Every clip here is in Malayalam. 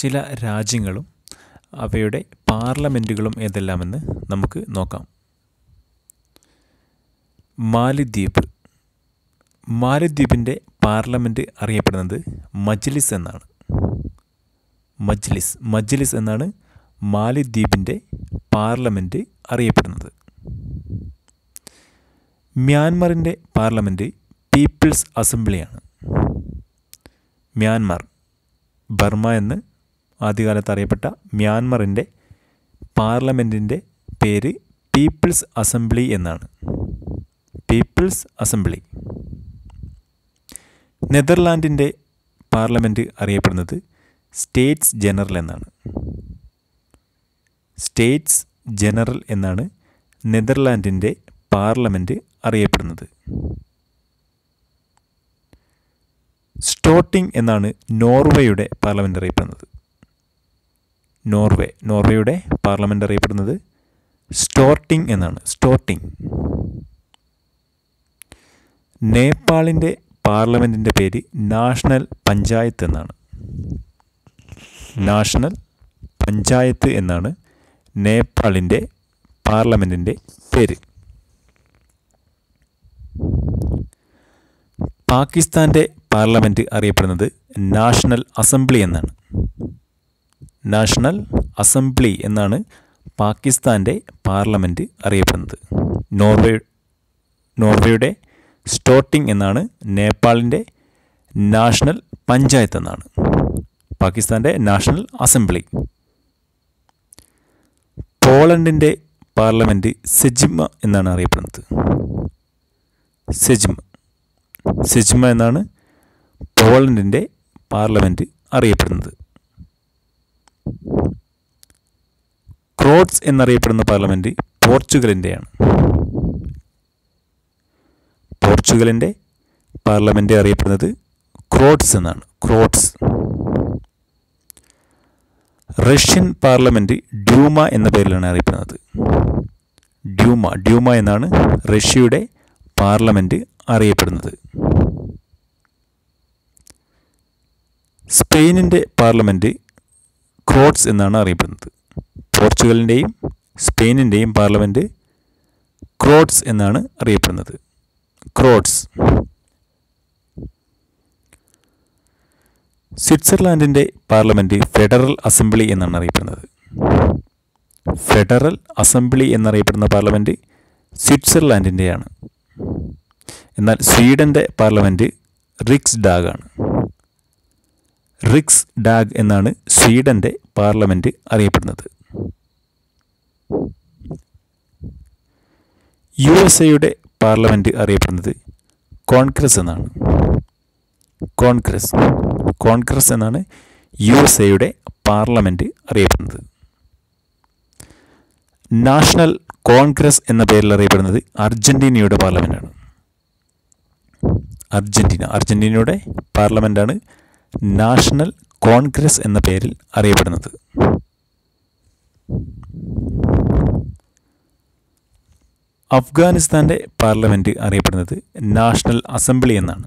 ചില രാജ്യങ്ങളും അവയുടെ പാർലമെൻറ്റുകളും ഏതെല്ലാമെന്ന് നമുക്ക് നോക്കാം മാലിദ്വീപ് മാലിദ്വീപിൻ്റെ പാർലമെൻറ്റ് അറിയപ്പെടുന്നത് മജ്ലിസ് എന്നാണ് മജ്ലിസ് മജ്ലിസ് എന്നാണ് മാലിദ്വീപിൻ്റെ പാർലമെൻറ്റ് അറിയപ്പെടുന്നത് മ്യാൻമറിൻ്റെ പാർലമെൻറ്റ് പീപ്പിൾസ് അസംബ്ലിയാണ് മ്യാൻമർ ബർമ എന്ന് ആദ്യകാലത്ത് അറിയപ്പെട്ട മ്യാൻമറിൻ്റെ പാർലമെൻറ്റിൻ്റെ പേര് പീപ്പിൾസ് അസംബ്ലി എന്നാണ് പീപ്പിൾസ് അസംബ്ലി നെതർലാൻഡിൻ്റെ പാർലമെൻറ്റ് അറിയപ്പെടുന്നത് സ്റ്റേറ്റ്സ് ജനറൽ എന്നാണ് സ്റ്റേറ്റ്സ് ജനറൽ എന്നാണ് നെതർലാൻഡിൻ്റെ പാർലമെൻറ്റ് അറിയപ്പെടുന്നത് സ്റ്റോട്ടിംഗ് എന്നാണ് നോർവേയുടെ പാർലമെൻറ്റ് അറിയപ്പെടുന്നത് നോർവേ നോർവേയുടെ പാർലമെൻറ്റ് അറിയപ്പെടുന്നത് സ്റ്റോർട്ടിംഗ് എന്നാണ് സ്റ്റോർട്ടിംഗ് നേപ്പാളിൻ്റെ പാർലമെൻറ്റിൻ്റെ പേര് നാഷണൽ പഞ്ചായത്ത് എന്നാണ് നാഷണൽ പഞ്ചായത്ത് എന്നാണ് നേപ്പാളിൻ്റെ പാർലമെൻറ്റിൻ്റെ പേര് പാകിസ്ഥാൻ്റെ പാർലമെൻറ്റ് അറിയപ്പെടുന്നത് നാഷണൽ അസംബ്ലി എന്നാണ് നാഷണൽ അസംബ്ലി എന്നാണ് പാകിസ്ഥാൻ്റെ പാർലമെൻറ്റ് അറിയപ്പെടുന്നത് നോർവേ നോർവേയുടെ സ്റ്റോട്ടിംഗ് എന്നാണ് നേപ്പാളിൻ്റെ നാഷണൽ പഞ്ചായത്ത് എന്നാണ് പാകിസ്ഥാൻ്റെ നാഷണൽ അസംബ്ലി പോളണ്ടിൻ്റെ പാർലമെൻറ്റ് സെജിമ എന്നാണ് അറിയപ്പെടുന്നത് സെജിമ സെജിമ എന്നാണ് പോളണ്ടിൻ്റെ പാർലമെൻറ്റ് അറിയപ്പെടുന്നത് ക്രോട്സ് എന്നറിയപ്പെടുന്ന പാർലമെൻറ്റ് പോർച്ചുഗലിൻ്റെയാണ് പോർച്ചുഗലിൻ്റെ പാർലമെൻറ്റ് അറിയപ്പെടുന്നത് ക്രോട്സ് എന്നാണ് ക്രോട്സ് റഷ്യൻ പാർലമെൻറ്റ് ഡ്യൂമ എന്ന പേരിലാണ് അറിയപ്പെടുന്നത് ഡ്യൂമ ഡ്യൂമ എന്നാണ് റഷ്യയുടെ പാർലമെൻറ്റ് അറിയപ്പെടുന്നത് സ്പെയിനിൻ്റെ പാർലമെൻറ്റ് ക്രോട്സ് എന്നാണ് അറിയപ്പെടുന്നത് പോർച്ചുഗലിൻ്റെയും സ്പെയിനിൻ്റെയും പാർലമെൻറ്റ് ക്രോട്സ് എന്നാണ് അറിയപ്പെടുന്നത് ക്രോട്സ് സ്വിറ്റ്സർലാൻഡിൻ്റെ പാർലമെൻറ്റ് ഫെഡറൽ അസംബ്ലി എന്നാണ് അറിയപ്പെടുന്നത് ഫെഡറൽ അസംബ്ലി എന്നറിയപ്പെടുന്ന പാർലമെൻറ്റ് സ്വിറ്റ്സർലാൻഡിൻ്റെയാണ് എന്നാൽ സ്വീഡൻ്റെ പാർലമെൻറ്റ് റിക്സ് ഡാഗ് ആണ് റിക്സ് ഡാഗ് എന്നാണ് സ്വീഡൻ്റെ പാർലമെൻറ്റ് അറിയപ്പെടുന്നത് യു എസ് എയുടെ പാർലമെൻറ്റ് അറിയപ്പെടുന്നത് കോൺഗ്രസ് എന്നാണ് കോൺഗ്രസ് കോൺഗ്രസ് എന്നാണ് യു എസ് എയുടെ പാർലമെൻറ്റ് അറിയപ്പെടുന്നത് നാഷണൽ കോൺഗ്രസ് എന്ന പേരിൽ അറിയപ്പെടുന്നത് അർജൻറ്റീനയുടെ പാർലമെൻറ്റാണ് അർജൻറ്റീന അർജൻറ്റീനയുടെ പാർലമെൻറ്റാണ് നാഷണൽ കോൺഗ്രസ് എന്ന പേരിൽ അറിയപ്പെടുന്നത് അഫ്ഗാനിസ്ഥാൻ്റെ പാർലമെൻറ്റ് അറിയപ്പെടുന്നത് നാഷണൽ അസംബ്ലി എന്നാണ്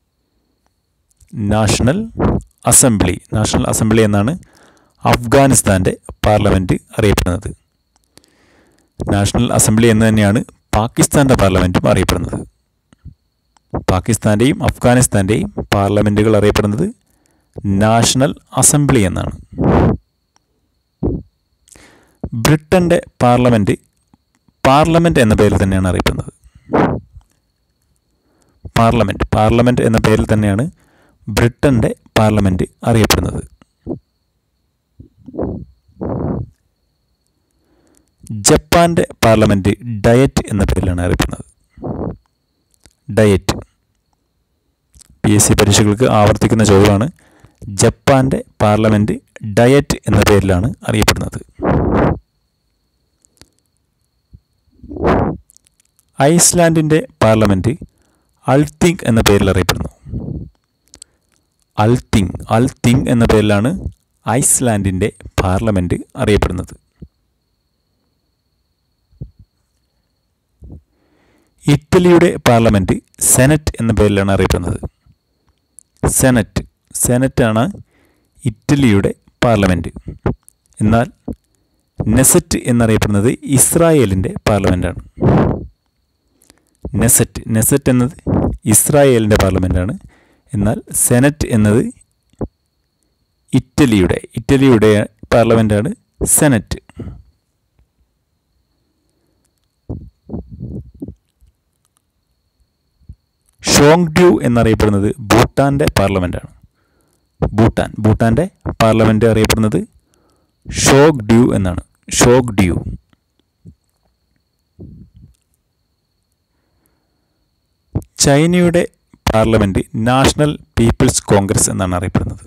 നാഷണൽ അസംബ്ലി നാഷണൽ അസംബ്ലി എന്നാണ് അഫ്ഗാനിസ്ഥാൻ്റെ പാർലമെൻറ്റ് അറിയപ്പെടുന്നത് നാഷണൽ അസംബ്ലി എന്ന് തന്നെയാണ് പാകിസ്ഥാൻ്റെ പാർലമെൻറ്റും അറിയപ്പെടുന്നത് പാകിസ്ഥാൻ്റെയും അഫ്ഗാനിസ്ഥാൻ്റെയും പാർലമെൻറ്റുകൾ അറിയപ്പെടുന്നത് നാഷണൽ അസംബ്ലി എന്നാണ് ബ്രിട്ടൻ്റെ പാർലമെൻറ്റ് പാർലമെൻറ്റ് എന്ന പേരിൽ തന്നെയാണ് അറിയപ്പെടുന്നത് പാർലമെൻറ്റ് പാർലമെൻറ്റ് എന്ന പേരിൽ തന്നെയാണ് ബ്രിട്ടൻ്റെ പാർലമെൻറ്റ് അറിയപ്പെടുന്നത് ജപ്പാൻ്റെ പാർലമെൻറ്റ് ഡയറ്റ് എന്ന പേരിലാണ് അറിയപ്പെടുന്നത് ഡയറ്റ് പി എസ് സി പരീക്ഷകൾക്ക് ആവർത്തിക്കുന്ന ചോദ്യമാണ് ജപ്പാൻ്റെ പാർലമെൻറ്റ് ഡയറ്റ് എന്ന പേരിലാണ് അറിയപ്പെടുന്നത് ഐസ്ലാൻഡിൻ്റെ പാർലമെൻറ്റ് അൾത്തിങ് എന്ന പേരിൽ അറിയപ്പെടുന്നു അൾത്തിങ് അൾത്തിങ് എന്ന പേരിലാണ് ഐസ്ലാൻഡിൻ്റെ പാർലമെൻറ്റ് അറിയപ്പെടുന്നത് ഇറ്റലിയുടെ പാർലമെൻറ്റ് സെനറ്റ് എന്ന പേരിലാണ് അറിയപ്പെടുന്നത് സെനറ്റ് സെനറ്റാണ് ഇറ്റലിയുടെ പാർലമെൻറ്റ് എന്നാൽ നെസറ്റ് എന്നറിയപ്പെടുന്നത് ഇസ്രായേലിൻ്റെ പാർലമെൻറ്റാണ് നെസറ്റ് നെസറ്റ് എന്നത് ഇസ്രായേലിൻ്റെ പാർലമെൻറ്റാണ് എന്നാൽ സെനറ്റ് എന്നത് ഇറ്റലിയുടെ ഇറ്റലിയുടെ പാർലമെൻറ്റാണ് സെനറ്റ് ഷോങ്ഡ്യൂ എന്നറിയപ്പെടുന്നത് ഭൂട്ടാൻ്റെ പാർലമെൻറ്റാണ് ഭൂട്ടാൻ ഭൂട്ടാൻ്റെ പാർലമെൻറ്റ് അറിയപ്പെടുന്നത് ഷോഗ് ഡ്യൂ എന്നാണ് ഷോഗ് ഡ്യൂ ചൈനയുടെ പാർലമെൻറ്റ് നാഷണൽ പീപ്പിൾസ് കോൺഗ്രസ് എന്നാണ് അറിയപ്പെടുന്നത്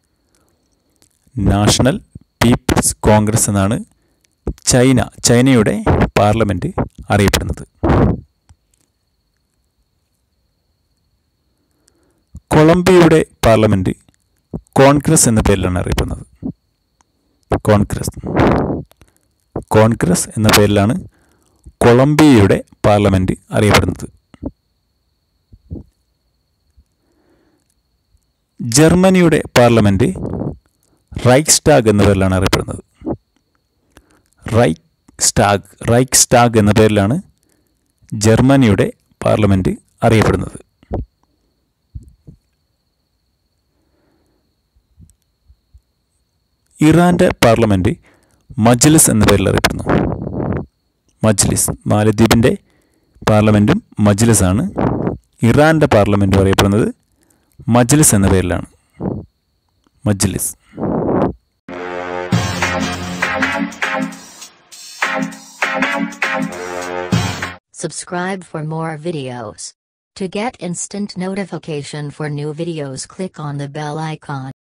നാഷണൽ പീപ്പിൾസ് കോൺഗ്രസ് എന്നാണ് ചൈന ചൈനയുടെ പാർലമെൻറ്റ് അറിയപ്പെടുന്നത് കൊളംബിയയുടെ പാർലമെൻറ്റ് കോൺഗ്രസ് എന്ന പേരിലാണ് അറിയപ്പെടുന്നത് കോൺഗ്രസ് കോൺഗ്രസ് എന്ന പേരിലാണ് കൊളംബിയയുടെ പാർലമെൻറ്റ് അറിയപ്പെടുന്നത് ജർമ്മനിയുടെ പാർലമെൻറ്റ് റൈക്സ്റ്റാഗ് എന്ന പേരിലാണ് അറിയപ്പെടുന്നത് റൈക്ക് സ്റ്റാഗ് റൈക്ക് സ്റ്റാഗ് എന്ന പേരിലാണ് ജർമ്മനിയുടെ പാർലമെൻറ്റ് അറിയപ്പെടുന്നത് ഇറാൻ്റെ പാർലമെൻറ്റ് മജ്ലിസ് എന്ന പേരിൽ അറിയപ്പെടുന്നു മജ്ലിസ് മാലദ്വീപിൻ്റെ പാർലമെൻറ്റും മജ്ലിസാണ് ഇറാൻ്റെ പാർലമെൻറ്റും അറിയപ്പെടുന്നത് മജ്ലിസ് എന്ന പേരിലാണ് മജ്ലിസ് Subscribe for more videos. To get instant notification for new videos click on the bell icon.